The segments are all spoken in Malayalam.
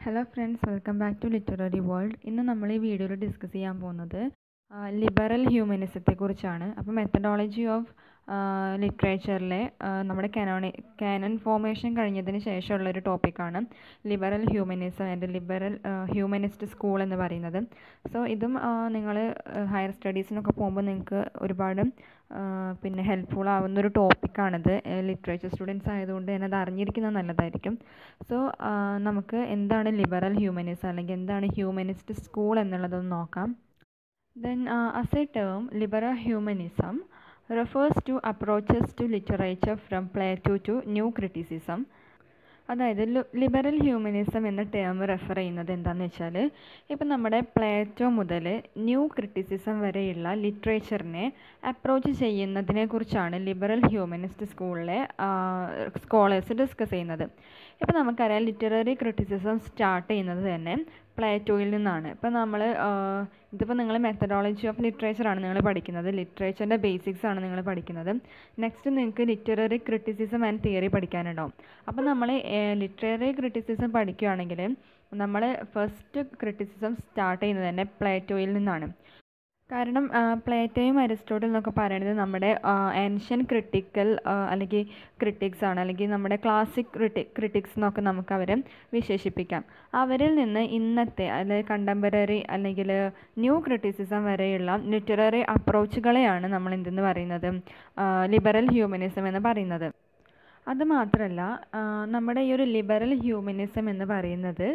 Hello friends welcome back to literary world ഇന്ന് നമ്മൾ ഈ വീഡിയോയിൽ ഡിസ്കസ് ചെയ്യാൻ പോകുന്നത് ലിബറൽ ഹ്യൂമനിസത്തെക്കുറിച്ചാണ് അപ്പോൾ മെത്തഡോളജി ഓഫ് ലിറ്ററേച്ചറിലെ നമ്മുടെ കനോണി കാനൺ ഫോർമേഷൻ കഴിഞ്ഞതിന് ശേഷമുള്ള ഒരു ടോപ്പിക്കാണ് liberal humanism and liberal humanist school എന്ന് പറയുന്നത് സോ ഇതും നിങ്ങൾ ഹയർ സ്റ്റഡീസിനൊക്കെ പോകുമ്പോൾ നിങ്ങൾക്ക് ഒരുപാട് പിന്നെ ഹെൽപ്ഫുൾ ആവുന്ന ഒരു ടോപ്പിക്കാണിത് ലിറ്ററേച്ചർ സ്റ്റുഡൻസ് ആയതുകൊണ്ട് തന്നെ അത് അറിഞ്ഞിരിക്കുന്നത് നല്ലതായിരിക്കും സോ നമുക്ക് എന്താണ് ലിബറൽ ഹ്യൂമനിസം അല്ലെങ്കിൽ എന്താണ് ഹ്യൂമനിസ്റ്റ് സ്കൂൾ എന്നുള്ളതൊന്ന് നോക്കാം then as a term liberal humanism refers to approaches to literature from Plato to new criticism അതായത് ലിബറൽ ഹ്യൂമനിസം എന്ന ടേം റെഫർ ചെയ്യുന്നത് എന്താണെന്ന് വെച്ചാൽ ഇപ്പം നമ്മുടെ പ്ലേറ്റോ മുതൽ ന്യൂ ക്രിറ്റിസിസം വരെയുള്ള ലിറ്ററേച്ചറിനെ അപ്രോച്ച് ചെയ്യുന്നതിനെ കുറിച്ചാണ് ലിബറൽ ഹ്യൂമനിസ്റ്റ് സ്കൂളിലെ സ്കോളേഴ്സ് ഡിസ്കസ് ചെയ്യുന്നത് ഇപ്പം നമുക്കറിയാം ലിറ്റററി ക്രിറ്റിസിസം സ്റ്റാർട്ട് ചെയ്യുന്നത് തന്നെ പ്ലേറ്റോയിൽ നിന്നാണ് ഇപ്പം നമ്മൾ ഇതിപ്പോൾ നിങ്ങൾ മെത്തഡോളജി ഓഫ് ലിറ്ററേച്ചർ ആണ് നിങ്ങൾ പഠിക്കുന്നത് ലിറ്ററേച്ചറിൻ്റെ ബേസിക്സ് ആണ് നിങ്ങൾ പഠിക്കുന്നത് നെക്സ്റ്റ് നിങ്ങൾക്ക് ലിറ്റററി ക്രിറ്റിസിസം ആൻഡ് തിയറി പഠിക്കാനുണ്ടാവും അപ്പോൾ നമ്മൾ ലിറ്റററി ക്രിറ്റിസിസം പഠിക്കുകയാണെങ്കിൽ നമ്മൾ ഫസ്റ്റ് ക്രിറ്റിസിസം സ്റ്റാർട്ട് ചെയ്യുന്നത് തന്നെ പ്ലേറ്റോയിൽ നിന്നാണ് കാരണം പ്ലേറ്റോയും അരിസ്റ്റോട്ടിൽ എന്നൊക്കെ പറയുന്നത് നമ്മുടെ ഏൻഷ്യൻ ക്രിട്ടിക്കൽ അല്ലെങ്കിൽ ക്രിട്ടിക്സ് ആണ് അല്ലെങ്കിൽ നമ്മുടെ ക്ലാസിക് ക്രിട്ടി ക്രിട്ടിക്സ് എന്നൊക്കെ നമുക്ക് അവരെ വിശേഷിപ്പിക്കാം അവരിൽ നിന്ന് ഇന്നത്തെ അതായത് കണ്ടംപററി അല്ലെങ്കിൽ ന്യൂ ക്രിറ്റിസിസം വരെയുള്ള ലിറ്റററി അപ്രോച്ചുകളെയാണ് നമ്മൾ എന്തെന്ന് പറയുന്നത് ലിബറൽ ഹ്യൂമനിസം എന്ന് പറയുന്നത് അതുമാത്രമല്ല നമ്മുടെ ഈ ഒരു ലിബറൽ ഹ്യൂമനിസം എന്ന് പറയുന്നത്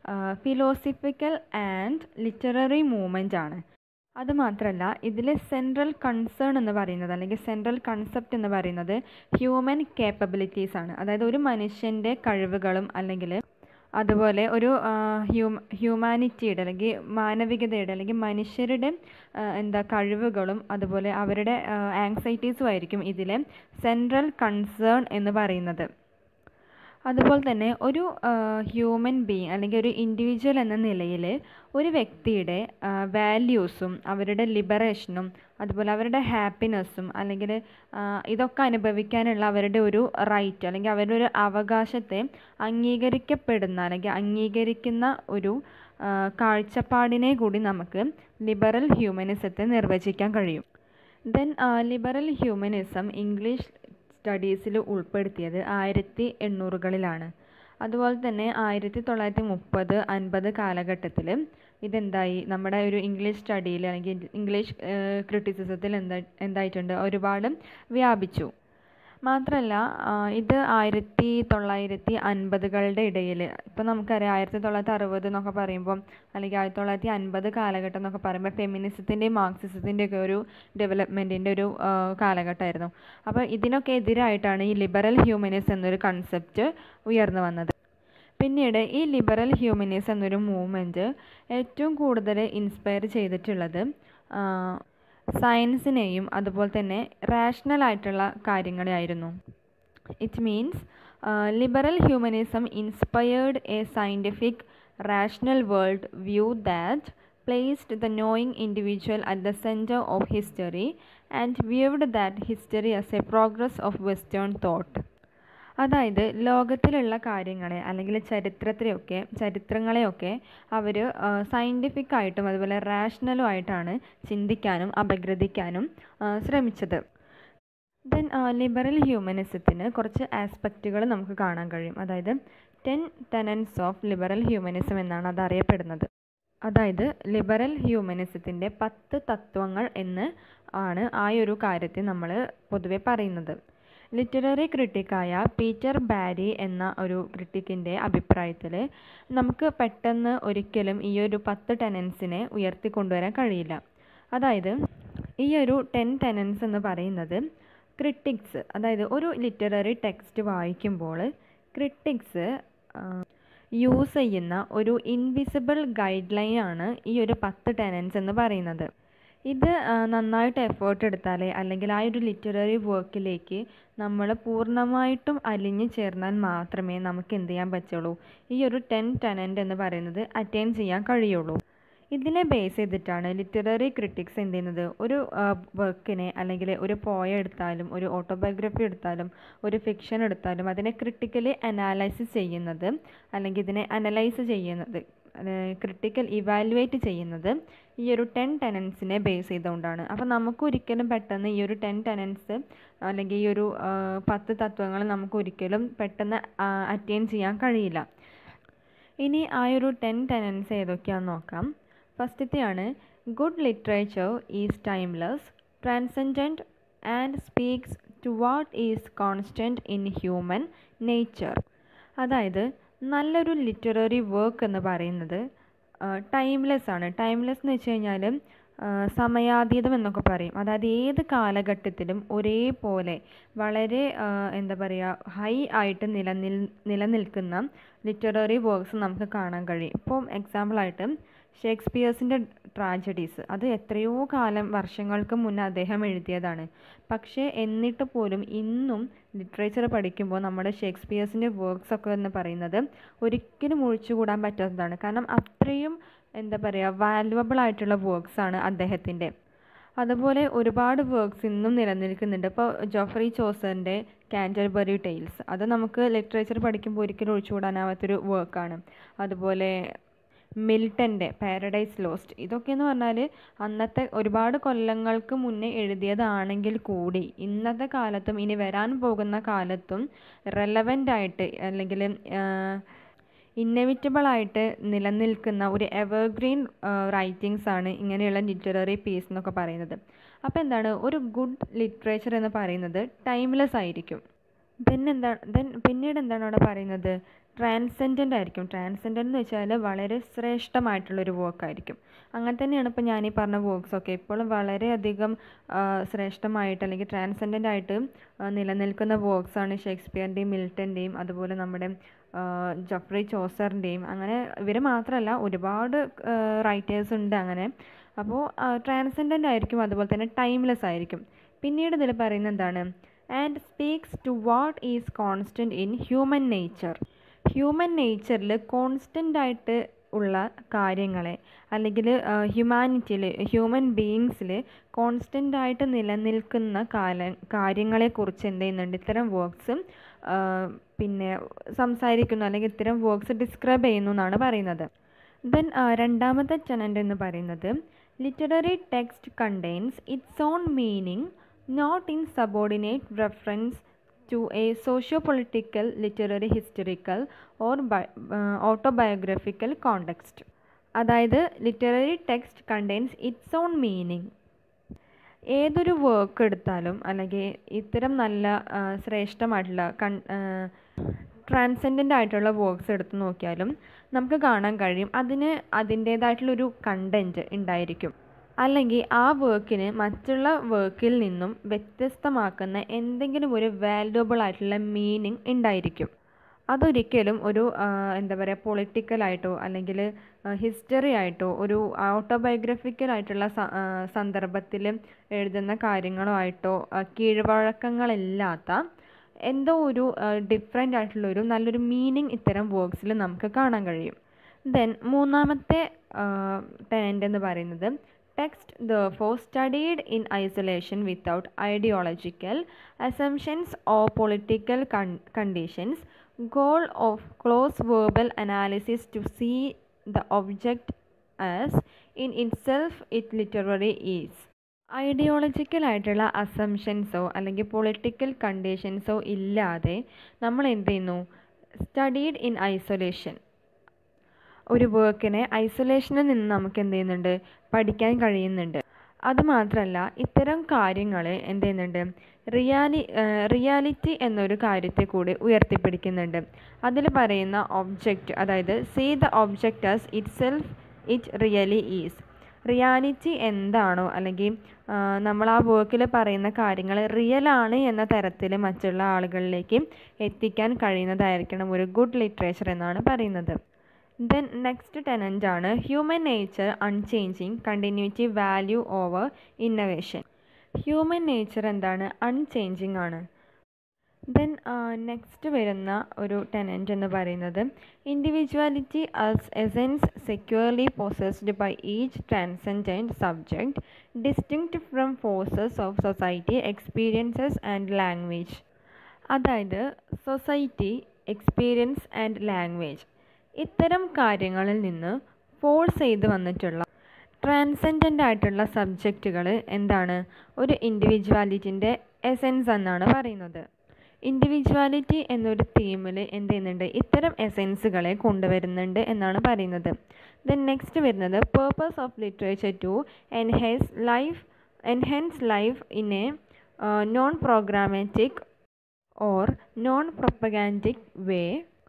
ഫിലോസഫിക്കൽ ആൻഡ് ലിറ്റററി മൂവ്മെൻ്റ് ആണ് അതുമാത്രമല്ല ഇതിലെ സെൻട്രൽ കൺസേൺ എന്ന് പറയുന്നത് അല്ലെങ്കിൽ സെൻട്രൽ കൺസെപ്റ്റ് എന്ന് പറയുന്നത് ഹ്യൂമൻ കേപ്പബിലിറ്റീസ് ആണ് അതായത് ഒരു മനുഷ്യൻ്റെ കഴിവുകളും അല്ലെങ്കിൽ അതുപോലെ ഒരു ഹ്യൂമ ഹ്യൂമാനിറ്റിയുടെ അല്ലെങ്കിൽ മാനവികതയുടെ അല്ലെങ്കിൽ മനുഷ്യരുടെ എന്താ കഴിവുകളും അതുപോലെ അവരുടെ ആങ്സൈറ്റീസും ആയിരിക്കും ഇതിലെ സെൻട്രൽ കൺസേൺ എന്ന് പറയുന്നത് അതുപോലെ തന്നെ ഒരു ഹ്യൂമൻ ബീങ് അല്ലെങ്കിൽ ഒരു ഇൻഡിവിജ്വൽ എന്ന നിലയിൽ ഒരു വ്യക്തിയുടെ വാല്യൂസും അവരുടെ ലിബറേഷനും അതുപോലെ അവരുടെ ഹാപ്പിനെസ്സും അല്ലെങ്കിൽ ഇതൊക്കെ അനുഭവിക്കാനുള്ള അവരുടെ ഒരു റൈറ്റ് അല്ലെങ്കിൽ അവരുടെ ഒരു അവകാശത്തെ അംഗീകരിക്കപ്പെടുന്ന അല്ലെങ്കിൽ അംഗീകരിക്കുന്ന ഒരു കാഴ്ചപ്പാടിനെ കൂടി നമുക്ക് ലിബറൽ ഹ്യൂമനിസത്തെ നിർവചിക്കാൻ കഴിയും ദെൻ ലിബറൽ ഹ്യൂമനിസം ഇംഗ്ലീഷ് സ്റ്റഡീസിൽ ഉൾപ്പെടുത്തിയത് ആയിരത്തി എണ്ണൂറുകളിലാണ് അതുപോലെ തന്നെ ആയിരത്തി തൊള്ളായിരത്തി മുപ്പത് അൻപത് കാലഘട്ടത്തിൽ ഇതെന്തായി നമ്മുടെ ഒരു ഇംഗ്ലീഷ് സ്റ്റഡിയിൽ അല്ലെങ്കിൽ ഇംഗ്ലീഷ് ക്രിറ്റിസിസത്തിൽ എന്താ എന്തായിട്ടുണ്ട് ഒരുപാട് വ്യാപിച്ചു മാത്രമല്ല ഇത് ആയിരത്തി തൊള്ളായിരത്തി അൻപതുകളുടെ ഇടയിൽ ഇപ്പോൾ നമുക്കറിയാം ആയിരത്തി തൊള്ളായിരത്തി അറുപത് എന്നൊക്കെ പറയുമ്പോൾ അല്ലെങ്കിൽ ആയിരത്തി തൊള്ളായിരത്തി അൻപത് കാലഘട്ടം എന്നൊക്കെ പറയുമ്പോൾ ഫെമിനിസത്തിൻ്റെയും മാർക്സിസത്തിൻ്റെയൊക്കെ ഒരു ഡെവലപ്മെൻറ്റിൻ്റെ ഒരു കാലഘട്ടമായിരുന്നു അപ്പോൾ ഇതിനൊക്കെ എതിരായിട്ടാണ് ഈ ലിബറൽ ഹ്യൂമനിസം എന്നൊരു കൺസെപ്റ്റ് ഉയർന്നു വന്നത് പിന്നീട് ഈ ലിബറൽ ഹ്യൂമനിസം എന്നൊരു മൂവ്മെൻറ്റ് ഏറ്റവും കൂടുതൽ ഇൻസ്പയർ ചെയ്തിട്ടുള്ളത് സയൻസിനെയും അതുപോലെ തന്നെ റാഷണൽ ആയിട്ടുള്ള കാര്യങ്ങളെയായിരുന്നു it means liberal humanism inspired a scientific rational world view that placed the knowing individual at the center of history and viewed that history as a progress of Western thought. അതായത് ലോകത്തിലുള്ള കാര്യങ്ങളെ അല്ലെങ്കിൽ ചരിത്രത്തെയൊക്കെ ചരിത്രങ്ങളെയൊക്കെ അവർ സയൻറ്റിഫിക് ആയിട്ടും അതുപോലെ റാഷണലും ആയിട്ടാണ് ചിന്തിക്കാനും അപഗ്രഥിക്കാനും ശ്രമിച്ചത് ദെൻ ലിബറൽ ഹ്യൂമനിസത്തിന് കുറച്ച് ആസ്പെക്റ്റുകൾ നമുക്ക് കാണാൻ കഴിയും അതായത് ten tenets of liberal humanism എന്നാണ് അത് അറിയപ്പെടുന്നത് അതായത് ലിബറൽ ഹ്യൂമനിസത്തിൻ്റെ പത്ത് തത്വങ്ങൾ എന്ന് ആണ് ആ ഒരു കാര്യത്തെ നമ്മൾ പൊതുവെ പറയുന്നത് ലിറ്റററി ക്രിട്ടിക്കായ പീറ്റർ ബാരി എന്ന ഒരു ക്രിട്ടിക്കിൻ്റെ അഭിപ്രായത്തിൽ നമുക്ക് പെട്ടെന്ന് ഒരിക്കലും ഈ ഒരു പത്ത് ടെനൻസിനെ ഉയർത്തിക്കൊണ്ടുവരാൻ കഴിയില്ല അതായത് ഈ ഒരു ടെൻ ടെനൻസ് എന്ന് പറയുന്നത് ക്രിട്ടിക്സ് അതായത് ഒരു ലിറ്റററി ടെക്സ്റ്റ് വായിക്കുമ്പോൾ ക്രിട്ടിക്സ് യൂസ് ചെയ്യുന്ന ഒരു ഇൻവിസിബിൾ ഗൈഡ് ലൈൻ ആണ് ഈ ഒരു പത്ത് ടെനൻസ് എന്ന് പറയുന്നത് ഇത് നന്നായിട്ട് എഫേർട്ട് എടുത്താലേ അല്ലെങ്കിൽ ആ ഒരു ലിറ്റററി വർക്കിലേക്ക് നമ്മൾ പൂർണ്ണമായിട്ടും അലിഞ്ഞു ചേർന്നാൽ മാത്രമേ നമുക്ക് എന്ത് ചെയ്യാൻ പറ്റുള്ളൂ ഈ ഒരു ടെൻ ടെനൻ്റ് എന്ന് പറയുന്നത് അറ്റൈൻ ചെയ്യാൻ കഴിയുള്ളൂ ഇതിനെ ബേസ് ചെയ്തിട്ടാണ് ലിറ്റററി ക്രിട്ടിക്സ് എന്ത് ചെയ്യുന്നത് ഒരു വർക്കിനെ അല്ലെങ്കിൽ ഒരു പോയ എടുത്താലും ഒരു ഓട്ടോബയോഗ്രഫി എടുത്താലും ഒരു ഫിക്ഷൻ എടുത്താലും അതിനെ ക്രിട്ടിക്കലി അനാലൈസിസ് ചെയ്യുന്നത് അല്ലെങ്കിൽ ഇതിനെ അനലൈസ് ചെയ്യുന്നത് ക്രിട്ടിക്കൽ ഇവാലുവേറ്റ് ചെയ്യുന്നത് ഈ ഒരു ടെൻ ടെനൻസിനെ ബേസ് ചെയ്തുകൊണ്ടാണ് അപ്പോൾ നമുക്ക് ഒരിക്കലും പെട്ടെന്ന് ഈ ഒരു ടെൻ ടെനൻസ് അല്ലെങ്കിൽ ഈ ഒരു പത്ത് തത്വങ്ങൾ നമുക്ക് ഒരിക്കലും പെട്ടെന്ന് അറ്റൈൻ ചെയ്യാൻ കഴിയില്ല ഇനി ആ ഒരു ടെൻ ടെനൻസ് ഏതൊക്കെയാണെന്ന് നോക്കാം ഫസ്റ്റത്തെയാണ് good literature is timeless transcendent and speaks to what is constant in human nature അതായത് നല്ലൊരു ലിറ്റററി വർക്ക് എന്ന് പറയുന്നത് ടൈംലെസ് ആണ് ടൈംലെസ് എന്ന് വെച്ച് കഴിഞ്ഞാൽ സമയാതീതം എന്നൊക്കെ പറയും അതായത് ഏത് കാലഘട്ടത്തിലും ഒരേപോലെ വളരെ എന്താ പറയുക ഹൈ ആയിട്ട് നിലനിൽ നിലനിൽക്കുന്ന ലിറ്റററി വർക്ക്സ് നമുക്ക് കാണാൻ കഴിയും ഇപ്പം എക്സാമ്പിളായിട്ട് ഷേക്സ്പിയേഴ്സിൻ്റെ ട്രാജഡീസ് അത് എത്രയോ കാലം വർഷങ്ങൾക്ക് മുന്നേ അദ്ദേഹം എഴുതിയതാണ് പക്ഷേ എന്നിട്ട് പോലും ഇന്നും ലിറ്ററേച്ചർ പഠിക്കുമ്പോൾ നമ്മുടെ ഷേക്സ്പിയേഴ്സിൻ്റെ വർക്ക്സ് ഒക്കെ എന്ന് പറയുന്നത് ഒരിക്കലും ഒഴിച്ചുകൂടാൻ പറ്റാത്തതാണ് കാരണം അത്രയും എന്താ പറയുക വാല്യുവബിൾ ആയിട്ടുള്ള വർക്ക്സ് ആണ് അദ്ദേഹത്തിൻ്റെ അതുപോലെ ഒരുപാട് വർക്ക്സ് ഇന്നും നിലനിൽക്കുന്നുണ്ട് ഇപ്പോൾ ജോഫ്രി ചോസറിൻ്റെ കാൻറ്റർബറി ടെയിൽസ് അത് നമുക്ക് ലിറ്ററേച്ചർ പഠിക്കുമ്പോൾ ഒരിക്കലും ഒഴിച്ചുകൂടാനാവാത്തൊരു വർക്കാണ് അതുപോലെ മിൽട്ടൻ്റെ പാരഡൈസ് ലോസ്റ്റ് ഇതൊക്കെ എന്ന് പറഞ്ഞാൽ അന്നത്തെ ഒരുപാട് കൊല്ലങ്ങൾക്ക് മുന്നേ എഴുതിയതാണെങ്കിൽ കൂടി ഇന്നത്തെ കാലത്തും ഇനി വരാൻ പോകുന്ന കാലത്തും റെലവൻ്റ് ആയിട്ട് അല്ലെങ്കിൽ ഇന്നവിറ്റബിൾ ആയിട്ട് നിലനിൽക്കുന്ന ഒരു എവർഗ്രീൻ റൈറ്റിങ്സ് ആണ് ഇങ്ങനെയുള്ള ലിറ്റററി പീസ് എന്നൊക്കെ പറയുന്നത് അപ്പോൾ എന്താണ് ഒരു ഗുഡ് ലിറ്ററേച്ചർ എന്ന് പറയുന്നത് ടൈംലെസ് ആയിരിക്കും ദെൻ എന്താണ് ദെൻ പിന്നീട് എന്താണ് അവിടെ പറയുന്നത് ട്രാൻസെൻഡൻ്റ് ആയിരിക്കും ട്രാൻസെൻഡൻ്റ് എന്ന് വെച്ചാൽ വളരെ ശ്രേഷ്ഠമായിട്ടുള്ളൊരു വർക്ക് ആയിരിക്കും അങ്ങനെ തന്നെയാണ് ഇപ്പോൾ ഞാൻ ഈ പറഞ്ഞ വർക്ക്സ് ഒക്കെ ഇപ്പോഴും വളരെയധികം ശ്രേഷ്ഠമായിട്ട് അല്ലെങ്കിൽ ട്രാൻസെൻഡൻ്റ് ആയിട്ട് നിലനിൽക്കുന്ന വർക്ക്സാണ് ഷേക്സ്പിയറിൻ്റെയും മിൽട്ടൻ്റെയും അതുപോലെ നമ്മുടെ ജഫ്രി ചോസറിൻ്റെയും അങ്ങനെ ഇവർ മാത്രമല്ല ഒരുപാട് റൈറ്റേഴ്സ് ഉണ്ട് അങ്ങനെ അപ്പോൾ ട്രാൻസെൻഡൻ്റ് ആയിരിക്കും അതുപോലെ തന്നെ ടൈംലെസ് ആയിരിക്കും പിന്നീട് ഇതിൽ പറയുന്നത് എന്താണ് and speaks to what is constant in human nature human നേച്ചറിൽ കോൺസ്റ്റൻ്റ് ആയിട്ട് ഉള്ള കാര്യങ്ങളെ അല്ലെങ്കിൽ ഹ്യൂമാനിറ്റിയിൽ ഹ്യൂമൻ ബീയിങ്സിൽ കോൺസ്റ്റൻ്റ് ആയിട്ട് നിലനിൽക്കുന്ന കാല കാര്യങ്ങളെക്കുറിച്ച് എന്ത് ചെയ്യുന്നുണ്ട് ഇത്തരം വർക്ക്സ് പിന്നെ സംസാരിക്കുന്നു അല്ലെങ്കിൽ ഇത്തരം വർക്ക്സ് ഡിസ്ക്രൈബ് ചെയ്യുന്നു എന്നാണ് പറയുന്നത് ദെൻ രണ്ടാമത്തെ ടെനൻ്റ് എന്ന് പറയുന്നത് literary text contains its own meaning not in subordinate reference to a socio-political, literary, historical or bi- uh, autobiographical context. അതായത് literary text contains its own meaning ഏതൊരു വർക്ക് എടുത്താലും അല്ലെങ്കിൽ ഇത്തരം നല്ല ശ്രേഷ്ഠമായിട്ടുള്ള കൺ ട്രാൻസെൻഡൻ്റ് ആയിട്ടുള്ള വർക്ക്സ് എടുത്ത് നോക്കിയാലും നമുക്ക് കാണാൻ കഴിയും അതിന് അതിൻ്റേതായിട്ടുള്ളൊരു കണ്ടൻറ്റ് ഉണ്ടായിരിക്കും അല്ലെങ്കിൽ ആ വർക്കിന് മറ്റുള്ള വർക്കിൽ നിന്നും വ്യത്യസ്തമാക്കുന്ന എന്തെങ്കിലും ഒരു വാല്യുബിൾ ആയിട്ടുള്ള മീനിങ് ഉണ്ടായിരിക്കും അതൊരിക്കലും ഒരു എന്താ പറയുക പൊളിറ്റിക്കലായിട്ടോ അല്ലെങ്കിൽ ഹിസ്റ്ററി ആയിട്ടോ ഒരു ഓട്ടോബയോഗ്രഫിക്കൽ ആയിട്ടുള്ള സന്ദർഭത്തിൽ എഴുതുന്ന കാര്യങ്ങളോ ആയിട്ടോ കീഴ്വഴക്കങ്ങളില്ലാത്ത എന്തോ ഒരു ഡിഫറെൻ്റ് ആയിട്ടുള്ളൊരു നല്ലൊരു മീനിങ് ഇത്തരം വർക്ക്സിൽ നമുക്ക് കാണാൻ കഴിയും ദെൻ മൂന്നാമത്തെ ടെനൻ്റ് എന്ന് പറയുന്നത് text therefore studied in isolation without ideological assumptions or political con- conditions goal of close verbal analysis to see the object as in itself it literary is ideological ആയിട്ടുള്ള അസംഷൻസോ അല്ലെങ്കിൽ പൊളിറ്റിക്കൽ കണ്ടീഷൻസോ ഇല്ലാതെ നമ്മൾ എന്ത് ചെയ്യുന്നു സ്റ്റഡീഡ് ഇൻ ഐസൊലേഷൻ ഒരു വർക്കിനെ ഐസൊലേഷനിൽ നിന്ന് നമുക്ക് എന്ത് ചെയ്യുന്നുണ്ട് പഠിക്കാൻ കഴിയുന്നുണ്ട് അതുമാത്രമല്ല ഇത്തരം കാര്യങ്ങൾ എന്ത് ചെയ്യുന്നുണ്ട് റിയാലി റിയാലിറ്റി എന്നൊരു കാര്യത്തെ കൂടി ഉയർത്തിപ്പിടിക്കുന്നുണ്ട് അതിൽ പറയുന്ന ഒബ്ജക്റ്റ് അതായത് see the object as itself it really is reality എന്താണോ അല്ലെങ്കിൽ നമ്മൾ ആ വർക്കിൽ പറയുന്ന കാര്യങ്ങൾ റിയലാണ് എന്ന തരത്തിൽ മറ്റുള്ള ആളുകളിലേക്ക് എത്തിക്കാൻ കഴിയുന്നതായിരിക്കണം ഒരു ഗുഡ് ലിറ്ററേച്ചർ എന്നാണ് പറയുന്നത് ദെൻ നെക്സ്റ്റ് ടെനൻ്റ് ആണ് human nature unchanging continuity value over innovation human nature എന്താണ് അൺചേഞ്ചിങ് ആണ് ദെൻ നെക്സ്റ്റ് വരുന്ന ഒരു ടെനൻറ്റ് എന്ന് പറയുന്നത് individuality as essence securely possessed by each transcendent subject distinct from forces of society experiences and language അതായത് സൊസൈറ്റി എക്സ്പീരിയൻസ് ആൻഡ് ലാംഗ്വേജ് ഇത്തരം കാര്യങ്ങളിൽ നിന്ന് ഫോഴ്സ് ചെയ്ത് വന്നിട്ടുള്ള ട്രാൻസെൻഡൻ്റ് ആയിട്ടുള്ള സബ്ജക്റ്റുകൾ എന്താണ് ഒരു ഇൻഡിവിജ്വാലിറ്റിൻ്റെ എസെൻസ് എന്നാണ് പറയുന്നത് ഇൻഡിവിജ്വാലിറ്റി എന്നൊരു തീമിൽ എന്ത് ചെയ്യുന്നുണ്ട് ഇത്തരം എസെൻസുകളെ കൊണ്ടുവരുന്നുണ്ട് എന്നാണ് പറയുന്നത് ദെൻ നെക്സ്റ്റ് വരുന്നത് purpose of literature to enhance life enhance life in a non programmatic or non propagandist way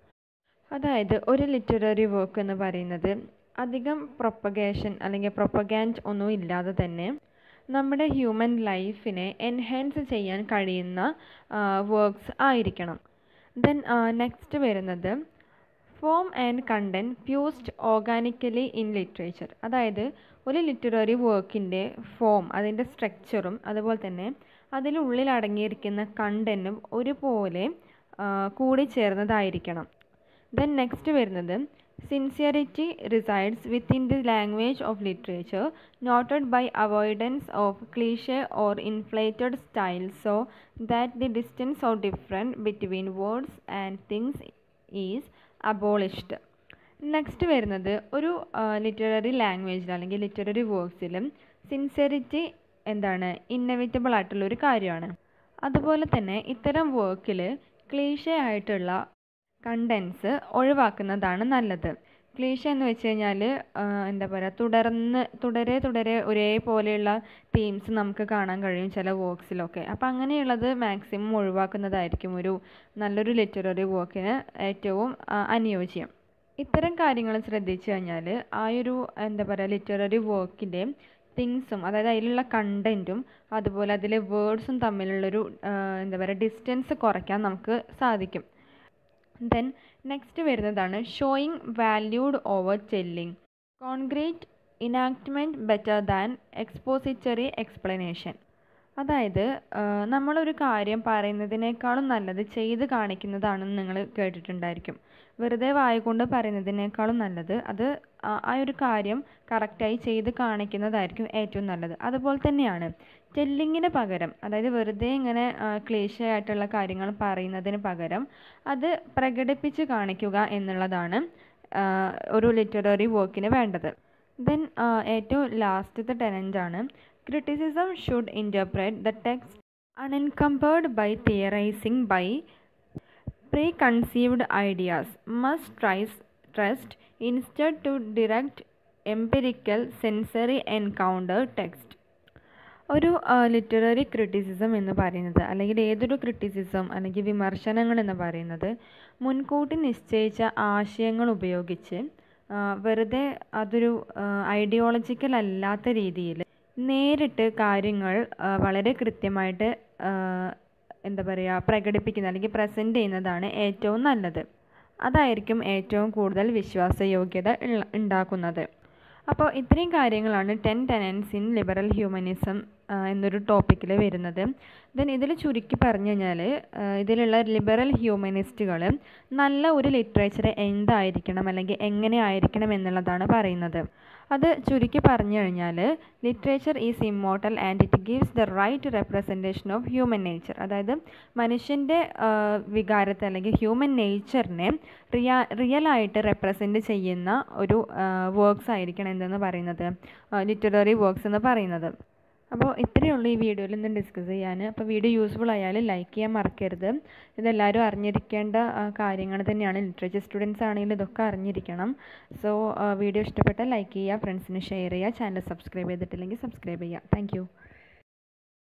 അതായത് ഒരു ലിറ്റററി വർക്ക് എന്ന് പറയുന്നത് അധികം പ്രൊപ്പഗേഷൻ അല്ലെങ്കിൽ പ്രൊപ്പഗാൻഡ് ഒന്നും ഇല്ലാതെ തന്നെ നമ്മുടെ ഹ്യൂമൻ ലൈഫിനെ എൻഹാൻസ് ചെയ്യാൻ കഴിയുന്ന വർക്ക്സ് ആയിരിക്കണം ദെൻ നെക്സ്റ്റ് വരുന്നത് form and content fused organically in literature അതായത് ഒരു ലിറ്റററി വർക്കിൻ്റെ ഫോം അതിൻ്റെ സ്ട്രക്ചറും അതുപോലെ തന്നെ അതിനുള്ളിൽ അടങ്ങിയിരിക്കുന്ന കണ്ടൻറ്റും ഒരുപോലെ കൂടിച്ചേർന്നതായിരിക്കണം ദെൻ നെക്സ്റ്റ് വരുന്നത് sincerity resides within the language of literature noted by avoidance of cliche or inflated style so that the distance of different between words and things is abolished next വരുന്നത് ഒരു ലിറ്റററി ലാംഗ്വേജിൽ അല്ലെങ്കിൽ ലിറ്റററി വർക്ക്സിലും സിൻസിയറിറ്റി എന്താണ് ഇന്നവിറ്റബിൾ ആയിട്ടുള്ള ഒരു കാര്യമാണ് അതുപോലെ തന്നെ ഇത്തരം വർക്കിൽ ക്ലീഷ ആയിട്ടുള്ള കണ്ടൻസ് ഒഴിവാക്കുന്നതാണ് നല്ലത് ക്ലീഷ എന്ന് വെച്ച് കഴിഞ്ഞാൽ എന്താ പറയുക തുടർന്ന് തുടരെ തുടരെ ഒരേപോലെയുള്ള തീംസ് നമുക്ക് കാണാൻ കഴിയും ചില വർക്ക്സിലൊക്കെ അപ്പോൾ അങ്ങനെയുള്ളത് മാക്സിമം ഒഴിവാക്കുന്നതായിരിക്കും ഒരു നല്ലൊരു ലിറ്റററി വർക്കിന് ഏറ്റവും അനുയോജ്യം ഇത്തരം കാര്യങ്ങൾ ശ്രദ്ധിച്ചു കഴിഞ്ഞാൽ ആ ഒരു എന്താ പറയുക ലിറ്റററി വർക്കിൻ്റെ തിങ്സും അതായത് അതിലുള്ള കണ്ടൻറ്റും അതുപോലെ അതിലെ വേർഡ്സും തമ്മിലുള്ളൊരു എന്താ പറയുക ഡിസ്റ്റൻസ് കുറയ്ക്കാൻ നമുക്ക് സാധിക്കും ദെൻ നെക്സ്റ്റ് വരുന്നതാണ് showing valued over telling concrete enactment better than expository explanation അതായത് നമ്മളൊരു കാര്യം പറയുന്നതിനേക്കാളും നല്ലത് ചെയ്ത് കാണിക്കുന്നതാണെന്ന് നിങ്ങൾ കേട്ടിട്ടുണ്ടായിരിക്കും വെറുതെ വായുകൊണ്ട് പറയുന്നതിനേക്കാളും നല്ലത് അത് ആ ഒരു കാര്യം കറക്റ്റായി ചെയ്ത് കാണിക്കുന്നതായിരിക്കും ഏറ്റവും നല്ലത് അതുപോലെ തന്നെയാണ് ടെല്ലിങ്ങിന് പകരം അതായത് വെറുതെ ഇങ്ങനെ ക്ലേശയായിട്ടുള്ള കാര്യങ്ങൾ പറയുന്നതിന് പകരം അത് പ്രകടിപ്പിച്ച് കാണിക്കുക എന്നുള്ളതാണ് ഒരു ലിറ്റററി വർക്കിന് വേണ്ടത് ദെൻ ഏറ്റവും ലാസ്റ്റത്തെ ടെനൻ്റാണ് criticism should interpret the text unencumbered by theorizing by preconceived ideas must tries, trust instead to direct empirical sensory encounter text ഒരു ലിറ്റററി ക്രിറ്റിസിസം എന്ന് പറയുന്നത് അല്ലെങ്കിൽ ഏതൊരു ക്രിറ്റിസിസം അല്ലെങ്കിൽ വിമർശനങ്ങൾ എന്ന് പറയുന്നത് മുൻകൂട്ടി നിശ്ചയിച്ച ആശയങ്ങൾ ഉപയോഗിച്ച് വെറുതെ അതൊരു ഐഡിയോളജിക്കൽ അല്ലാത്ത രീതിയിൽ നേരിട്ട് കാര്യങ്ങൾ വളരെ കൃത്യമായിട്ട് എന്താ പറയുക പ്രകടിപ്പിക്കുന്ന അല്ലെങ്കിൽ പ്രസൻറ്റ് ചെയ്യുന്നതാണ് ഏറ്റവും നല്ലത് അതായിരിക്കും ഏറ്റവും കൂടുതൽ വിശ്വാസയോഗ്യത ഉണ്ടാക്കുന്നത് അപ്പോൾ ഇത്രയും കാര്യങ്ങളാണ് ten tenets in liberal humanism എന്നൊരു ടോപ്പിക്കിൽ വരുന്നത് ദെൻ ഇതിൽ ചുരുക്കി പറഞ്ഞു കഴിഞ്ഞാൽ ഇതിലുള്ള ലിബറൽ ഹ്യൂമനിസ്റ്റുകൾ നല്ല ഒരു ലിറ്ററേച്ചർ എന്തായിരിക്കണം അല്ലെങ്കിൽ എങ്ങനെ ആയിരിക്കണം എന്നുള്ളതാണ് പറയുന്നത് അത് ചുരുക്കി പറഞ്ഞു കഴിഞ്ഞാൽ literature is immortal and it gives the right representation of human nature അതായത് മനുഷ്യൻ്റെ വികാരത്തെ അല്ലെങ്കിൽ ഹ്യൂമൻ നേച്ചറിനെ റിയാ റിയലായിട്ട് റെപ്രസെൻറ്റ് ചെയ്യുന്ന ഒരു വർക്ക്സ് ആയിരിക്കണം എന്തെന്ന് പറയുന്നത് ലിറ്റററി വർക്ക്സ് എന്ന് പറയുന്നത് അപ്പോൾ ഇത്രയേ ഉള്ളൂ ഈ വീഡിയോയിൽ നിന്ന് ഡിസ്കസ് ചെയ്യാൻ അപ്പോൾ വീഡിയോ യൂസ്ഫുൾ ആയാൽ ലൈക്ക് ചെയ്യാൻ മറക്കരുത് ഇതെല്ലാവരും അറിഞ്ഞിരിക്കേണ്ട കാര്യങ്ങൾ തന്നെയാണ് ലിറ്ററേച്ചർ സ്റ്റുഡൻസ് ആണെങ്കിൽ ഇതൊക്കെ അറിഞ്ഞിരിക്കണം സോ വീഡിയോ ഇഷ്ടപ്പെട്ടാൽ ലൈക്ക് ചെയ്യുക ഫ്രണ്ട്സിന് ഷെയർ ചെയ്യുക ചാനൽ സബ്സ്ക്രൈബ് ചെയ്തിട്ടില്ലെങ്കിൽ സബ്സ്ക്രൈബ് ചെയ്യുക താങ്ക്